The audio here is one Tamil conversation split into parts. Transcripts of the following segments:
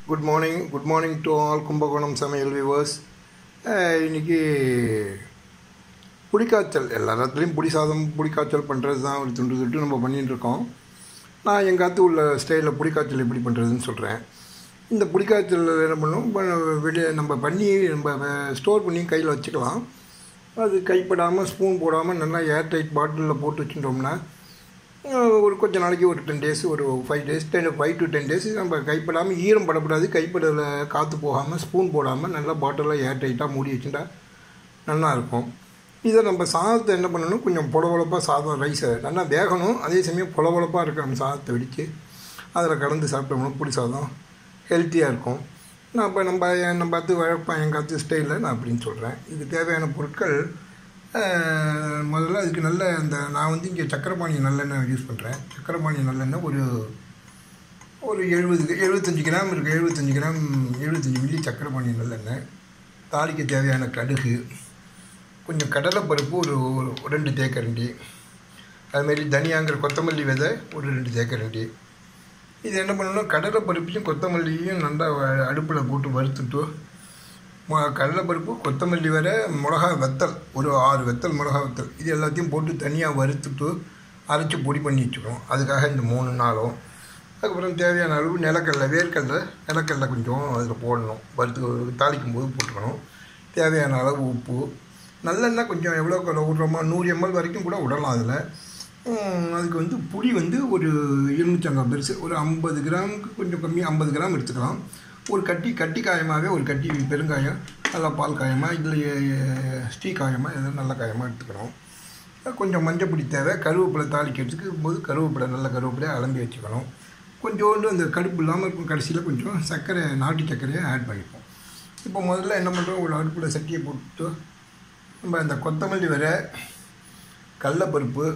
good morning good morning to all Kumbakonam Samayal viewers இன்றைக்கி புளிக்காய்ச்சல் எல்லா இடத்துலையும் புளி சாதம் புளிக்காய்ச்சல் பண்ணுறது தான் ஒரு துண்டு துண்டு நம்ம பண்ணிட்டு இருக்கோம் நான் எங்கள் அத்து உள்ள ஸ்டைலில் புளிக்காய்ச்சல் எப்படி பண்ணுறதுன்னு சொல்கிறேன் இந்த புளிக்காய்ச்சல் என்ன பண்ணும் இப்போ வெளியே நம்ம பண்ணி நம்ம ஸ்டோர் பண்ணி கையில் வச்சுக்கலாம் அது கைப்படாமல் ஸ்பூன் போடாமல் நல்லா ஏர் டைட் பாட்டிலில் போட்டு வச்சுட்டோம்னா ஒரு கொஞ்ச நாளைக்கு ஒரு டென் டேஸ் ஒரு five days ten five to ten days நம்ம கைப்படாமல் ஈரம் படக்கூடாது கைப்படல காற்று போகாமல் ஸ்பூன் போடாமல் நல்லா பாட்டிலில் ஏர் டைட்டாக மூடி வச்சுட்டா நல்லா இருக்கும் இதை நம்ம சாதத்தை என்ன பண்ணணும் கொஞ்சம் பொலவொலப்பாக சாதம் ரைஸை நல்லா வேகணும் அதே சமயம் பொலவொலப்பாக இருக்கிற அந்த சாதத்தை வெடித்து அதில் கலந்து சாப்பிட்டோம்னா புளி சாதம் ஹெல்த்தியாக இருக்கும் நான் இப்போ நம்ம நம்ம பார்த்து வழப்பேன் எங்கள் காத்து ஸ்டைலில் நான் அப்படின்னு சொல்கிறேன் இதுக்கு தேவையான பொருட்கள் முதல்ல அதுக்கு நல்ல இந்த நான் வந்து இங்கே சக்கரபாணி நல்லெண்ணெய் யூஸ் பண்ணுறேன் சக்கரபாணி நல்லெண்ணெய் ஒரு ஒரு எழுபது எழுபத்தஞ்சி கிராம் இருக்குது எழுபத்தஞ்சி கிராம் எழுபத்தஞ்சி மில்லி சக்கரபாணி நல்லெண்ணெய் தாளிக்க தேவையான கடுகு கொஞ்சம் கடலைப்பருப்பு ஒரு ஒரு ரெண்டு தேக்கரண்டி அதுமாரி தனியாங்கிற கொத்தமல்லி விதை ஒரு ரெண்டு தேக்கரண்டி இது என்ன பண்ணணும்னா கடலைப்பருப்பையும் கொத்தமல்லியும் நல்லா அடுப்பில் போட்டு வறுத்துட்டு கடலைப்பருப்பு கொத்தமல்லி வர மிளகா வத்தல் ஒரு ஆறு வத்தல் மிளகா வத்தல் இது எல்லாத்தையும் போட்டு தனியாக வறுத்துட்டு அரைச்சி பொடி பண்ணி வச்சுக்கணும் அதுக்காக இந்த மூணு நாளும் அதுக்கப்புறம் தேவையான அளவு நிலக்கடலை வேர்க்கடலை நிலக்கடலை கொஞ்சம் அதில் போடணும் வறுத்து தாளிக்கும் போது போட்டுக்கணும் தேவையான அளவு உப்பு நல்லெண்ணெய் கொஞ்சம் எவ்வளோ விட்றோமோ நூறு எம்எல் வரைக்கும் கூட விடலாம் அதில் அதுக்கு வந்து புளி வந்து ஒரு எலுமிச்சங்காய் பெருசு ஒரு ஐம்பது கிராமுக்கு கொஞ்சம் கம்மி ஐம்பது கிராம் எடுத்துக்கலாம் ஒரு கட்டி கட்டி காயமாகவே ஒரு கட்டி பெருங்காயம் நல்லா பால் காயமாக இதில் ஸ்டீ காயமாக எதாவது நல்ல காயமாக எடுத்துக்கணும் கொஞ்சம் மஞ்சள் பொடி தேவை கருவேப்பிலை தாளிக்கிறதுக்கு போது கருவேப்பிலை நல்ல கருவேப்பிலையை அலம்பி வச்சுக்கணும் கொஞ்சோண்டு அந்த கடுப்பு இல்லாமல் இருக்கும் கடைசியில் கொஞ்சம் சர்க்கரை நாட்டு சர்க்கரையை ஆட் பண்ணிப்போம் இப்போ முதல்ல என்ன பண்ணுறோம் ஒரு அடுப்பில் சட்டியை போட்டு நம்ம அந்த கொத்தமல்லி வர கடலப்பருப்பு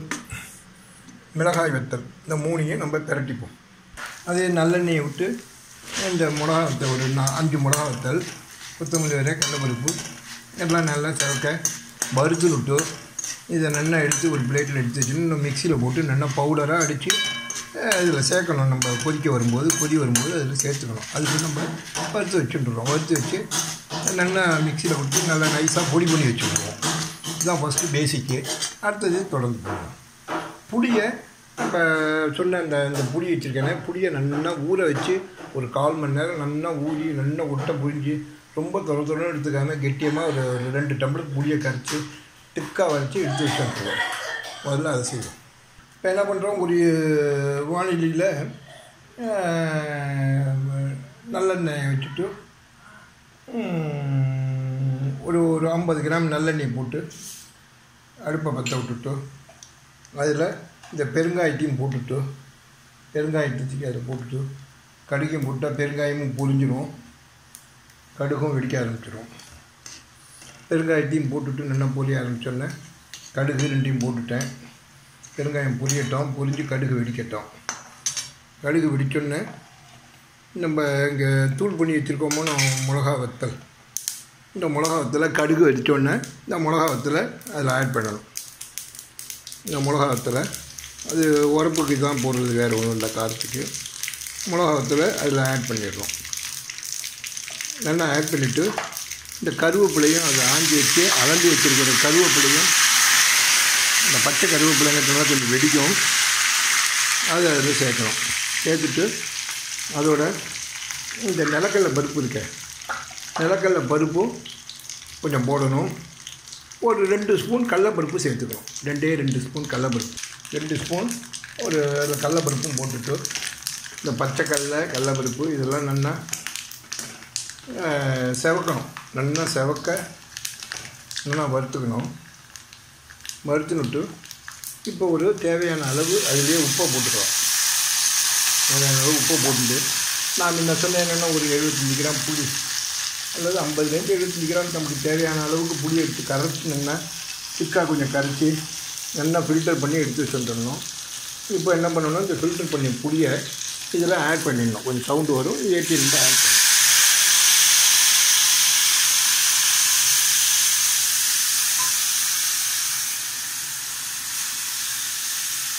மிளகாய் வத்தல் இந்த மூணையும் நம்ம திரட்டிப்போம் அதே நல்லெண்ணெயை விட்டு இந்த மிளகா வத்தல் ஒரு நா அஞ்சு மிளகா வத்தல் கொத்தமல்லி வர கடலப்பருப்பு எல்லாம் நல்லா சேர்க்க வறுத்து விட்டு இதை நல்லா எடுத்து ஒரு பிளேட்டில் எடுத்து வச்சுன்னு இன்னும் மிக்சியில் போட்டு நல்லா பவுடராக அடித்து இதில் சேர்க்கணும் நம்ம கொதிக்க வரும்போது கொதி வரும்போது அதில் சேர்த்துக்கணும் அதுக்கு நம்ம வறுத்து வச்சுட்டுருவோம் வறுத்து வச்சு நல்லா மிக்சியில் விட்டு நல்லா நைஸாக பொடி பண்ணி வச்சுக்கிடுவோம் இதுதான் ஃபஸ்ட்டு பேசிக்கு அடுத்தது தொடர்ந்து போகணும் புளியை நம்ம சொன்ன அந்த இந்த புளி வச்சுருக்கேனே புளியை நல்லா ஊற வச்சு ஒரு கால் மணி நேரம் நல்லா ஊறி நல்லா ஒட்டை புழிஞ்சு ரொம்ப தொலை தொலை எடுத்துக்காமல் கெட்டியமாக ஒரு ரெண்டு டம்ளர் புளியை கரைச்சி திக்காக வரைச்சி எடுத்து வச்சுருவோம் முதல்ல அதை செய்வோம் இப்போ என்ன பண்ணுறோம் ஒரு வானிலையில் நல்லெண்ணெய் வச்சுட்டு ஒரு ஒரு ஐம்பது கிராம் நல்லெண்ணெய் போட்டு அடுப்பை பற்ற விட்டுட்டு அதில் இந்த பெருங்காயத்தையும் போட்டுட்டு பெருங்காயத்தை அதில் போட்டுட்டு கடுகையும் போட்டால் பெருங்காயமும் பொரிஞ்சிடும் கடுகும் வெடிக்க ஆரம்பிச்சிடும் பெருங்காயத்தையும் போட்டுட்டு நல்லா பொரிய ஆரம்பிச்சோன்னே கடுகு ரெண்டையும் போட்டுட்டேன் பெருங்காயம் பொரியட்டும் பொரிஞ்சு கடுகு வெடிக்கட்டும் கடுகு வெடிச்சோன்னே நம்ம இங்கே தூள் பண்ணி வச்சுருக்கோமோ மிளகா வத்தல் இந்த மிளகா வத்தலை கடுகு வெடித்தோடனே இந்த மிளகா வத்தலை அதில் ஆட் பண்ணணும் இந்த மிளகா வத்தலை அது உரப்புக்கு தான் போடுறது வேறு ஒன்றும் இல்லை காரத்துக்கு மிளகா வத்தலை அதில் ஆட் பண்ணிடுறோம் நல்லா ஆட் பண்ணிவிட்டு இந்த கருவேப்பிலையும் அதை ஆஞ்சி வச்சு அலம்பி வச்சுருக்கிற கருவேப்பிலையும் இந்த பச்சை கருவேப்பிலைங்கிறதுனால கொஞ்சம் வெடிக்கும் அதை அதில் சேர்க்கணும் சேர்த்துட்டு அதோட இந்த நிலக்கடலை பருப்பு இருக்க நிலக்கடலை பருப்பும் கொஞ்சம் போடணும் ஒரு ரெண்டு ஸ்பூன் கடலப்பருப்பு சேர்த்துக்கணும் ரெண்டே ரெண்டு ஸ்பூன் கடலப்பருப்பு ரெண்டு ஸ்பூன் ஒரு அதில் கடலப்பருப்பும் போட்டுட்டு இந்த பச்சை கடலை கடலப்பருப்பு இதெல்லாம் நல்லா செவக்கணும் நல்லா செவக்க நல்லா வறுத்துக்கணும் வறுத்துனுட்டு இப்போ ஒரு தேவையான அளவு அதிலே உப்பை போட்டுக்கலாம் தேவையான அளவு உப்பை போட்டுட்டு நான் முன்ன சொன்னேன் என்னென்னா ஒரு எழுபத்தஞ்சி கிராம் புளி அல்லது ஐம்பதுலேருந்து எழுபத்தஞ்சி கிராம் நமக்கு தேவையான அளவுக்கு புளி எடுத்து கரைச்சி நல்லா திக்காக கொஞ்சம் கரைச்சி நல்லா ஃபில்டர் பண்ணி எடுத்து வச்சுருந்துடணும் இப்போ என்ன பண்ணணும் இந்த ஃபில்டர் பண்ணி புளியை இதில் ஆட் பண்ணிடணும் கொஞ்சம் சவுண்டு வரும் ஏற்றி ரெண்டு ஆட் பண்ணணும்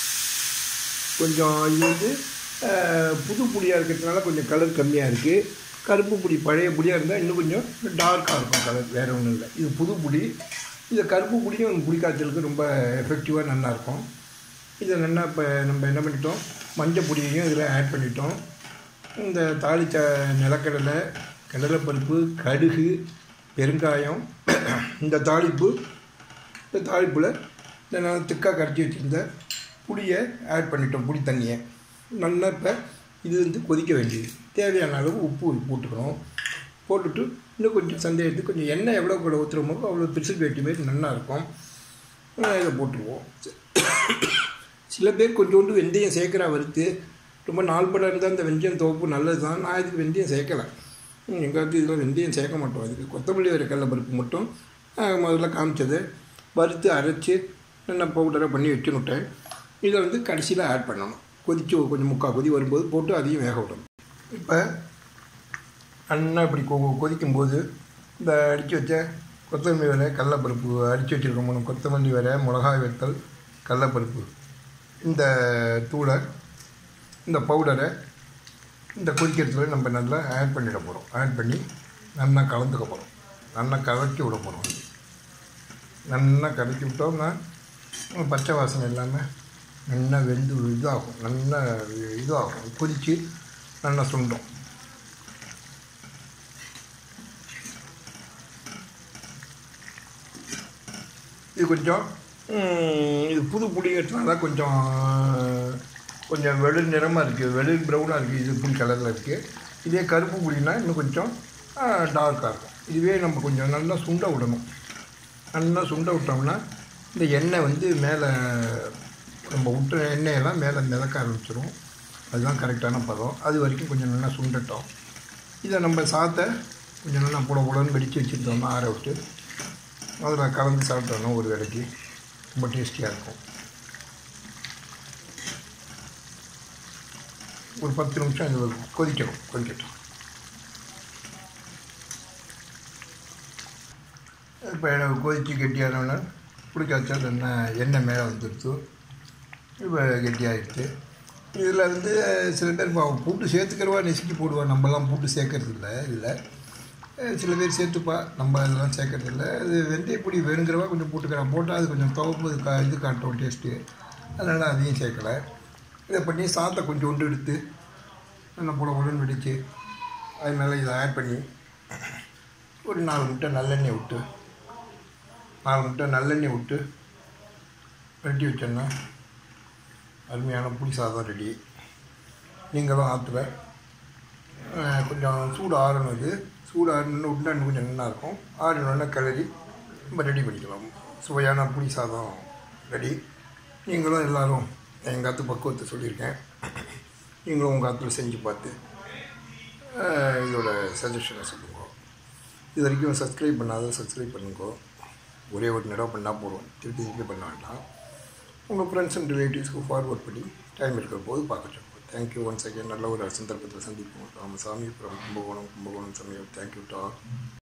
கொஞ்சம் இது வந்து அஹ், புது புளியாக இருக்கிறதுனால கொஞ்சம் கலர் கம்மியாக இருக்குது கருப்பு புளி பழைய புளியாக இருந்தால் இன்னும் கொஞ்சம் டார்க்காக இருக்கும் கலர் வேறு ஒன்றும் இல்லை இது புது புளி இந்த கருப்பு புளியும் புளி காய்ச்சலுக்கு ரொம்ப எஃபெக்டிவாக நல்லாயிருக்கும் இதை நல்லா இப்போ நம்ம என்ன பண்ணிட்டோம் மஞ்சள் பொடியையும் இதில் ஆட் பண்ணிட்டோம் இந்த தாளிச்ச நிலக்கடலை கடலைப்பருப்பு கடுகு பெருங்காயம் இந்த தாளிப்பு இந்த தாளிப்பில் இந்த நல்லா திக்காக கரைச்சி வச்சுருந்த புளியை ஆட் பண்ணிட்டோம் புளி தண்ணியை நல்லா இப்போ இது வந்து கொதிக்க வேண்டியது தேவையான அளவு உப்பு போட்டுக்கணும் போட்டுட்டு இன்னும் கொஞ்சம் சந்தேகத்துக்கு கொஞ்சம் எண்ணெய் எவ்வளோ கூட ஊற்றுறோமோ அவ்வளோ ப்ரிசர்வேட்டிவ் நல்லா இருக்கும் இதை போட்டுருவோம் சில பேர் கொஞ்சோண்டு வெந்தயம் சேர்க்குறா வறுத்து ரொம்ப நாள் படம் இருந்தால் அந்த வெந்தயம் துவப்பு நல்லது தான் நான் இதுக்கு வெந்தயம் சேர்க்கலை எங்கள் வந்து இதில் வெந்தயம் சேர்க்க மாட்டோம் இதுக்கு கொத்தமல்லி வர கடலைப்பருப்பு மட்டும் முதல்ல காமிச்சது வறுத்து அரைச்சி நான் பவுடரை பண்ணி வச்சுனுட்டேன் இதை வந்து கடைசியில் ஆட் பண்ணணும் கொதித்து கொஞ்சம் முக்கால் கொதி வரும்போது போட்டு அதையும் வேக விடணும் இப்போ நல்லா இப்படி கொ கொதிக்கும்போது இந்த அடித்து வச்ச கொத்தமல்லி வரை கடலைப்பருப்பு அடித்து வச்சுருக்க மூணு கொத்தமல்லி வரை மிளகாய் வெத்தல் கடலைப்பருப்பு இந்த தூளை இந்த பவுடரை இந்த கொதிக்கிறதுல நம்ம நல்லா ஆட் பண்ணிட போகிறோம் ஆட் பண்ணி நல்லா கலந்துக்க போகிறோம் நல்லா கலக்கி விட போகிறோம் நல்லா கலக்கி விட்டோம்னா பச்சை வாசனை இல்லாமல் நல்லா வெந்து இதாகும் நல்லா இதாகும் கொதித்து நல்லா சுண்டும் இது கொஞ்சம் இது புது புளிங்கிறதுனால கொஞ்சம் கொஞ்சம் வெளிர் நிறமாக இருக்குது வெளிர் ப்ரௌனாக இருக்குது இது புளி கலரில் இருக்குது இதே கருப்பு புளினா இன்னும் கொஞ்சம் டார்க்காக இருக்கும் இதுவே நம்ம கொஞ்சம் நல்லா சுண்ட விடணும் நல்லா சுண்ட விட்டோம்னா இந்த எண்ணெய் வந்து மேலே நம்ம விட்ட எண்ணெயெல்லாம் மேலே மிதக்க ஆரம்பிச்சிடும் அதுதான் கரெக்டான பதம் அது வரைக்கும் கொஞ்சம் நல்லா சுண்டட்டும் இதை நம்ம சாத்தை கொஞ்சம் நல்லா புட புடன்னு வெடித்து வச்சுருந்தோம்னா ஆற விட்டு அதில் கலந்து சாப்பிட்டோம்னா ஒரு வேலைக்கு ரொம்ப டேஸ்டியாக இருக்கும் ஒரு பத்து நிமிஷம் இது கொதிக்கணும் கொதிக்கட்டும் இப்போ கொதித்து கெட்டியானோன்னா பிடிக்காச்சால் எண்ணெய் எண்ணெய் மேலே வந்துடுச்சு இப்போ கெட்டியாகிடுச்சு இதில் வந்து சில பேர் பூட்டு சேர்த்துக்கிறவா நெசுக்கி போடுவா நம்மலாம் பூட்டு சேர்க்கறது இல்லை இதில் சில பேர் சேர்த்துப்பா நம்ம இதெல்லாம் சேர்க்கறது இல்லை அது வெந்தயப்பொடி வேணுங்கிறவா கொஞ்சம் போட்டுக்கிறேன் போட்டால் அது கொஞ்சம் துவப்பு கா இது காட்டும் டேஸ்ட்டு அதனால் அதையும் சேர்க்கலை இதை பண்ணி சாத்தை கொஞ்சோண்டு எடுத்து நல்லா புட புடன்னு வெடித்து அது மேலே இதை ஆட் பண்ணி ஒரு நாலு முட்டை நல்லெண்ணெய் விட்டு நாலு முட்டை நல்லெண்ணெய் விட்டு வெட்டி வச்சோன்னா அருமையான புளி சாதம் ரெடி நீங்களும் ஆற்றுல கொஞ்சம் சூடு ஆறணும் இது சூடு ஆறணுன்னு விட்டா இன்னும் கொஞ்சம் நல்லாயிருக்கும் ஆறினோடனே கிளறி நம்ம ரெடி பண்ணிக்கலாம் சுவையான புளி சாதம் ரெடி நீங்களும் எல்லோரும் எங்கள் காத்து பக்குவத்தை சொல்லியிருக்கேன் நீங்களும் உங்கள் காத்துல செஞ்சு பார்த்து இதோட சஜஷனை சொல்லுங்க இது வரைக்கும் சப்ஸ்கிரைப் பண்ணாத சப்ஸ்கிரைப் பண்ணுங்க ஒரே ஒரு தடவை பண்ணால் போதும் திருப்பி திருப்பி பண்ண வேண்டாம் உங்கள் ஃப்ரெண்ட்ஸ் அண்ட் ரிலேட்டிவ்ஸ்க்கு ஃபார்வர்ட் பண்ணி டைம் இருக்கிற போது பார்க்க சொல்லுவோம் தேங்க்யூ ஒன்ஸ் அகேன் நல்ல ஒரு சந்தர்ப்பத்தில் சந்திப்போம் ராமசாமி அப்புறம் கும்பகோணம் கும்பகோணம் சமயம் தேங்க்யூ டா